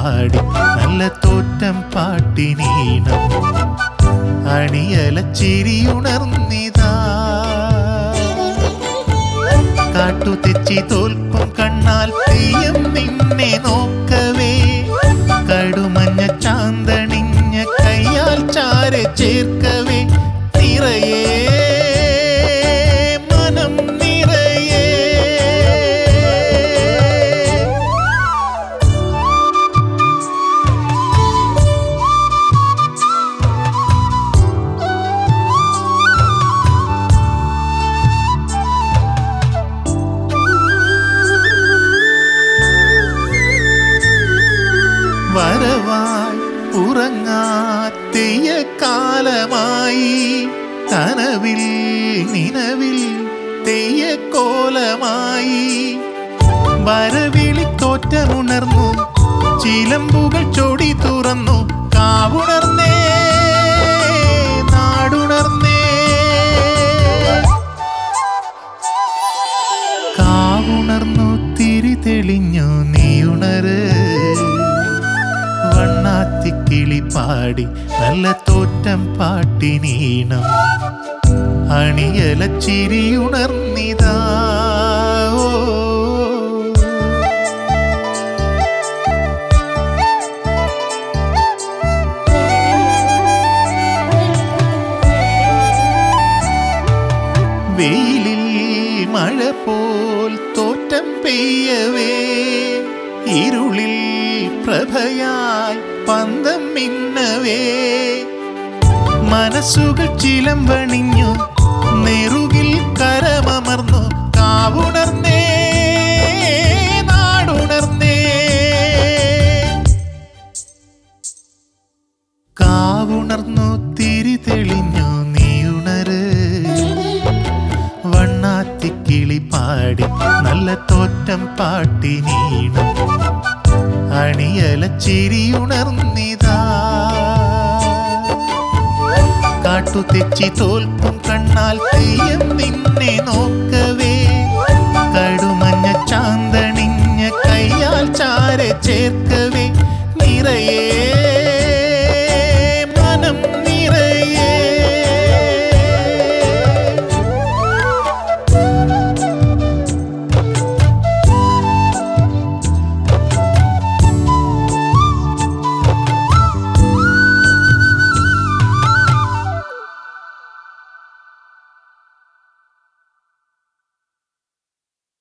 പാടി നല്ല തോറ്റം പാട്ടിനീണം അണിയല ചിരിയുണർന്നിതാ കാട്ടു തെച്ചി തോൽക്കും കണ്ണാൽ തെയ്യം നിന്നെ നോക്കവേ കടുമഞ്ഞ ചാന്തണിഞ്ഞ കയ്യാൽ ചാരെ ചേർക്കവേ നിറയേ മനം നിറയേ വരവായി ഉറങ്ങാത്തെയ്യ കാലമായി കനവിൽ നിലവിൽ തെയ്യക്കോലമായി വരവിളി തോറ്റമുണർന്നു ചിലമ്പുകൾ ചൊടി തുറന്നു കാവുണർന്നേ നാടുണർന്നേ കാവുണർന്നു തിരി തെളിഞ്ഞു നീയുണര് വണ്ണാത്തിക്കിളി പാടി നല്ല തോറ്റം പാട്ടിനീണം അണിയല ചിരിയുണർന്നിതാ ഓ. വെയിലിൽ മഴ പോൽ തോറ്റം പെയ്യവേ ഇരുളിൽ പ്രഭയായി പന്തം മിന്നവേ മനസ്സുകൾ ചിലമ്പണിഞ്ഞു നെറുകിൽ കരമമർന്നു കാവുണർന്നേ നാടുണർന്നേ കാവുണർന്നു തിരി തെളിഞ്ഞു നീയുണര് വണ്ണാത്തിക്കിളി പാടി നല്ല തോറ്റം പാട്ടിനീണം അണിയല ചിരിയുണർന്നിതാ കാട്ടു തെച്ചി തോൽക്കും കണ്ണാൽ തെയ്യം നിന്നെ നോക്കവേ കടുമഞ്ഞ ചാന്തണിഞ്ഞ കയ്യാൽ ചാരെ ചേർക്കവേ നിറയേ